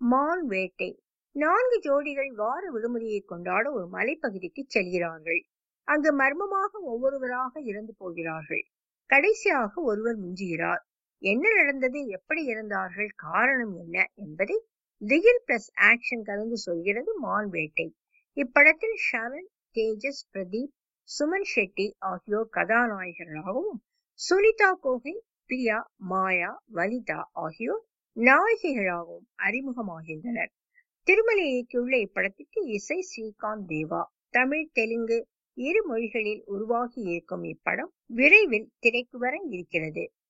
மான் வேட்டை நான்கு ஜோடிகள் வார விடுமுறையை கொண்டாட ஒரு மலைப்பகுதிக்கு செல்கிறார்கள் அங்கு மர்மமாக ஒவ்வொருவராக இறந்து போகிறார்கள் கடைசியாக ஒருவர் மிஞ்சுகிறார் என்ன நடந்தது எப்படி இறந்தார்கள் காரணம் என்ன என்பதை திகில் பிளஸ் ஆக்ஷன் கலந்து சொல்கிறது மான் வேட்டை இப்படத்தில் ஷரண் தேஜஸ் பிரதீப் சுமன் ஷெட்டி ஆகியோர் கதாநாயகர்களாகவும் சுனிதா கோகை பிரியா மாயா வனிதா ஆகியோர் நாயகிகளாகவும் அறிமுகமாகின்றனர் திருமலை இயக்கியுள்ள இப்படத்திற்கு இசை ஸ்ரீகாந்த் தேவா தமிழ் தெலுங்கு இரு மொழிகளில் உருவாகி இருக்கும் இப்படம் விரைவில் திரைக்கு வர இருக்கிறது